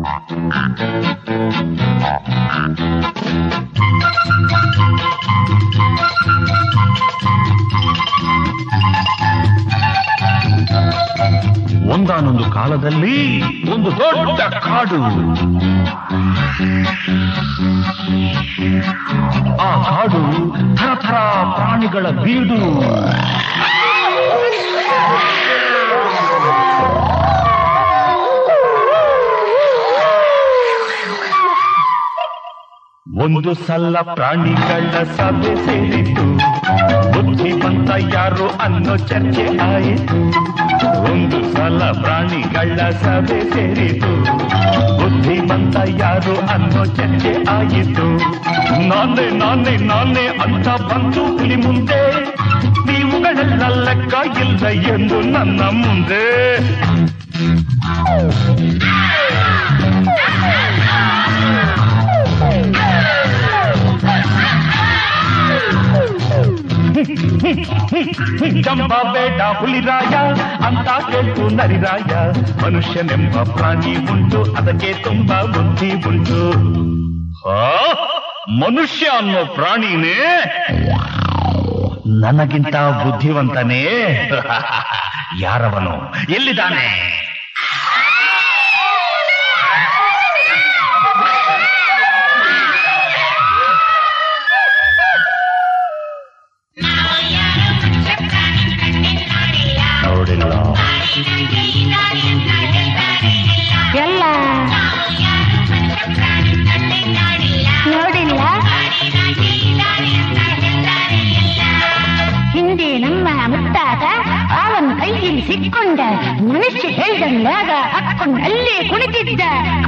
ಒಂದಾನೊಂದು ಕಾಲದಲ್ಲಿ ಒಂದು ದೊಡ್ಡ ಕಾಡು ಆ ಕಾಡು ಥರಥರ ಪ್ರಾಣಿಗಳ ಬೀಡು ಒಂದು ಸಲ ಪ್ರಾಣಿಗಳ ಸಭೆ ಸೇರಿತು ಬುದ್ಧಿವಂತ ಯಾರು ಅನ್ನೋ ಚರ್ಚೆ ಆಯಿತು ಒಂದು ಸಲ ಪ್ರಾಣಿಗಳ ಸಭೆ ಸೇರಿತು ಬುದ್ಧಿವಂತ ಯಾರು ಅನ್ನೋ ಚರ್ಚೆ ಆಯಿತು ನಾನೇ ನಾನೇ ನಾನೇ ಅಂತ ಬಂದು ಹುಲಿ ಮುಂದೆ ನೀವುಗಳೆಲ್ಲ ಲೆಕ್ಕ ಇಲ್ಲ ಎಂದು ನನ್ನ ಮುಂದೆ ಜಂಬ ಬೇಡ ಹುಲಿರಾಯ ಅಂತ ಕೇಳ್ತು ನರಿರಾಯ ಮನುಷ್ಯನೆಂಬ ಪ್ರಾಣಿ ಉಂಟು ಅದಕ್ಕೆ ತುಂಬಾ ಬುದ್ಧಿ ಉಂಟು ಹಾ? ಮನುಷ್ಯ ಅನ್ನೋ ಪ್ರಾಣಿನೇ ನನಗಿಂತ ಬುದ್ಧಿವಂತನೇ ಯಾರವನು ಎಲ್ಲಿದ್ದಾನೆ ನೋಡಿಲ್ಲ ಎಲ್ಲ ನೋಡಿಲ್ಲ ಹಿಂದೆ ನಮ್ಮ ಮುತ್ತಾತ ಅವನ ಕೈಯಲ್ಲಿ ಸಿಕ್ಕೊಂಡ ಮನುಷ್ಯ ಹೇಳ್ದಂಗಾಗ ಹಕ್ಕೊಂಡು ಅಲ್ಲೇ ಕುಳಿತಿದ್ದ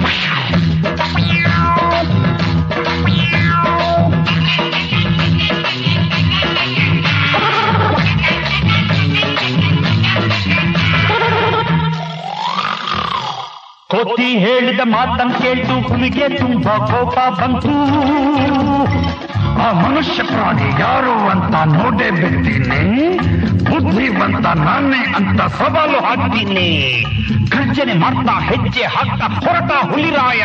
ಕೋತಿ ಹೇಳಿದ ಮಾತನ್ನು ಕೇಳ್ತು ಹುಲಿಗೆ ತುಂಬಾ ಕೋಪ ಬಂತು ಆ ಮನುಷ್ಯ ಪ್ರಾಣಿ ಯಾರು ಅಂತ ನೋಡೇ ಬಿಡ್ತೀನಿ ಬುದ್ಧಿವಂತ ನಾನೇ ಅಂತ ಸವಾಲು ಹಾಕ್ತೀನಿ ಗರ್ಜನೆ ಮಾಡ್ತಾ ಹೆಜ್ಜೆ ಹಾಕ್ತಾ ಹೊರಟ ಹುಲಿರಾಯ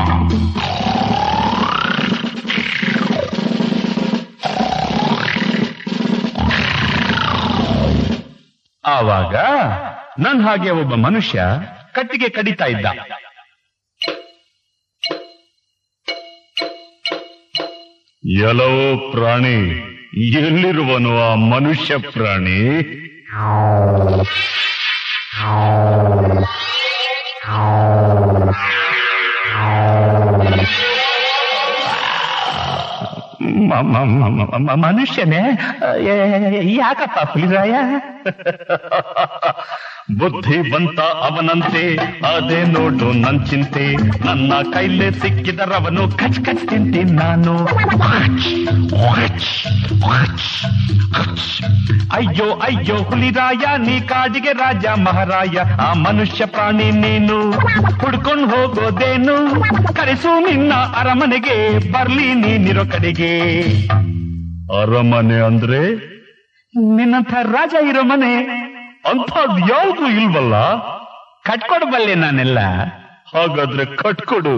ಆವಾಗ ನನ್ ಹಾಗೆ ಒಬ್ಬ ಮನುಷ್ಯ ಕಟ್ಟಿಗೆ ಕಡಿತಾ ಇದ್ದ ಎಲ್ಲವೋ ಪ್ರಾಣಿ ಎಲ್ಲಿರುವನು ಆ ಮನುಷ್ಯ ಪ್ರಾಣಿ ಮ- ಮ- ಮ- ಮ- ಮನುಷ್ಯನೇ ಏ- ಯಾಕಪ್ಪ ಹುಲಿರಾಯ ಬುದ್ಧಿವಂತ ಅವನಂತೆ ಅದೇ ನೋಡು ನನ್ ಚಿಂತೆ ನನ್ನ ಕೈಲೇ ಸಿಕ್ಕಿದರವನು ಕಚ್ ಕಚ್ ತಿಂತೀನಿ ನಾನು ಅಯ್ಯೋ ಅಯ್ಯೋ ಹುಲಿರಾಯ ನೀ ಕಾಡಿಗೆ ರಾಜ ಮಹಾರಾಯ ಆ ಮನುಷ್ಯ ಪ್ರಾಣಿ ನೀನು ಹುಡ್ಕೊಂಡು ಹೋಗೋದೇನು ಕರೆಸು ನಿನ್ನ ಅರಮನೆಗೆ ಬರ್ಲಿ ನೀನಿರೋ ಕಡೆಗೆ ಅರಮನೆ ಅಂದ್ರೆ ನಿನ್ನಂಥ ರಾಜ ಇರೋ ಮನೆ ಅಂಥದ್ದು ಯಾವುದು ಇಲ್ವಲ್ಲ ಕಟ್ಕೊಡ್ಬಲ್ಲೆ ನಾನೆಲ್ಲ ಹಾಗಾದ್ರೆ ಕಟ್ಕೊಡು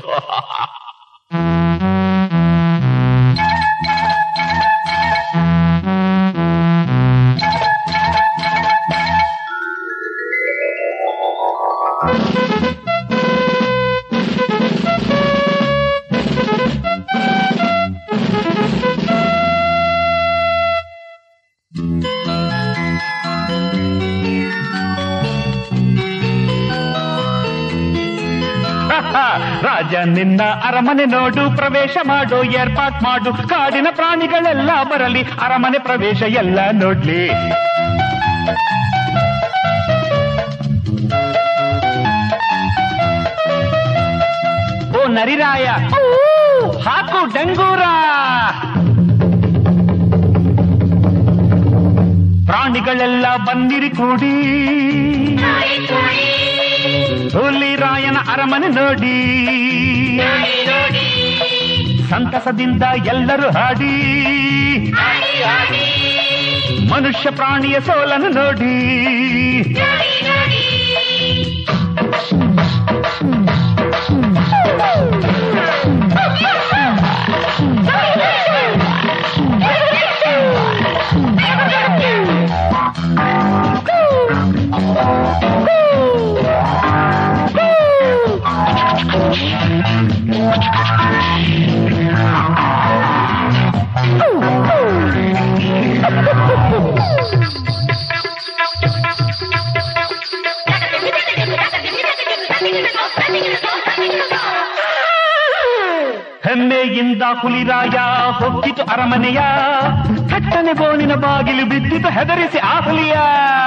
ರಾಜ ನಿನ್ನ ಅರಮನೆ ನೋಡು ಪ್ರವೇಶ ಮಾಡು ಏರ್ಪಾಟ್ ಮಾಡು ಕಾಡಿನ ಪ್ರಾಣಿಗಳೆಲ್ಲ ಬರಲಿ ಅರಮನೆ ಪ್ರವೇಶ ಎಲ್ಲ ನೋಡ್ಲಿ ಓ ನರಿರಾಯ ಹಾಕು ಡಂಗೂರ ಪ್ರಾಣಿಗಳೆಲ್ಲ ಬಂದಿರಿ ಕೂಡಿ ಹುಲಿರಾಯನ ಅರಮನೆ ನೋಡಿ ಸಂತಸದಿಂದ ಎಲ್ಲರೂ ಹಾಡಿ ಮನುಷ್ಯ ಪ್ರಾಣಿಯ ಸೋಲನ್ನು ನೋಡಿ ಹೆಮ್ಮೆಯಿಂದ ಹುಲಿರಾಯ ಹೊಕ್ಕಿತು ಅರಮನೆಯ ಥಟ್ಟನೆ ಬೋನಿನ ಬಾಗಿಲು ಬಿದ್ದಿತು ಹೆದರಿಸಿ ಆ ಹುಲಿಯ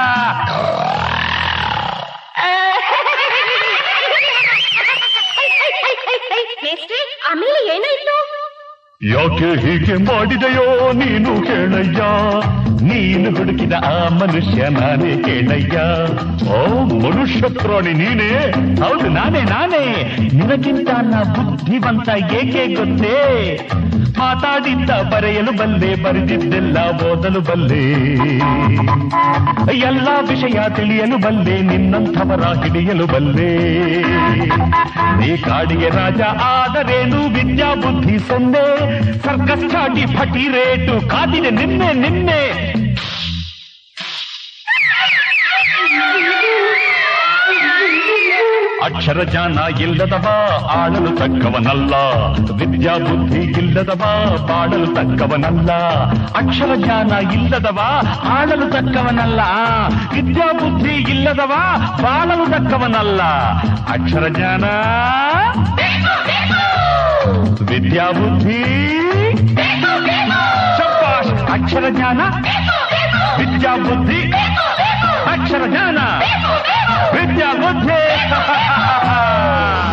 ಮೇಷ್ಟ್ರೆ, ಆಮೇಲೆ ಏನಾಯ್ತು ಯಾಕೆ ಹೀಗೆ ಮಾಡಿದೆಯೋ ನೀನು ಕೇಳಯ್ಯ ನೀನು ಹುಡುಕಿದ ಆ ಮನುಷ್ಯ ನಾನೇ ಕೇಳಯ್ಯ ಓ ಮನುಷ್ಯ ಪ್ರಾಣಿ ನೀನೇ ಹೌದು ನಾನೇ ನಾನೇ ನಿನಗಿಂತ ನಾ ಬುದ್ಧಿವಂತ ಏಕೆ ಗೊತ್ತೇ ಮಾತಾಡಿದ್ದ ಬರೆಯಲು ಬಲ್ಲೆ ಬರೆದಿದ್ದೆಲ್ಲ ಓದಲು ಬಲ್ಲೆ ಎಲ್ಲ ವಿಷಯ ತಿಳಿಯಲು ಬಲ್ಲೆ ನಿನ್ನಂಥವರ ಹಿಡಿಯಲು ಬಲ್ಲೆ ನೀ ಕಾಡಿಯ ರಾಜ ಆದರೇನು ವಿದ್ಯಾ ಬುದ್ಧಿ ಸೊನ್ನೆ ಸರ್ಕಸ್ ಚಾಟಿ ಫಟಿ ರೇಟು ಕಾದಿದೆ ನಿನ್ನೆ ನಿನ್ನೆ ಅಕ್ಷರ ಜ್ಞಾನ ಇಲ್ಲದವ ಆಡಲು ತಕ್ಕವನಲ್ಲ ವಿದ್ಯಾ ಬುದ್ಧಿ ಇಲ್ಲದವ ಬಾಡಲು ತಕ್ಕವನಲ್ಲ ಅಕ್ಷರ ಜ್ಞಾನ ಇಲ್ಲದವ ಆಡಲು ತಕ್ಕವನಲ್ಲ ವಿದ್ಯಾ ಬುದ್ಧಿ ಇಲ್ಲದವ ಬಾಳಲು ತಕ್ಕವನಲ್ಲ ಅಕ್ಷರ ಜ್ಞಾನ ವಿದ್ಯಾ ಬುದ್ಧಿ ಶಬ್ಬಾಷ್ ಅಕ್ಷರ ಜ್ಞಾನ ವಿದ್ಯಾ ಬುದ್ಧಿ ಅಕ್ಷರ ಜ್ಞಾನ ವಿದ್ಯಾ ಬುದ್ಧಿ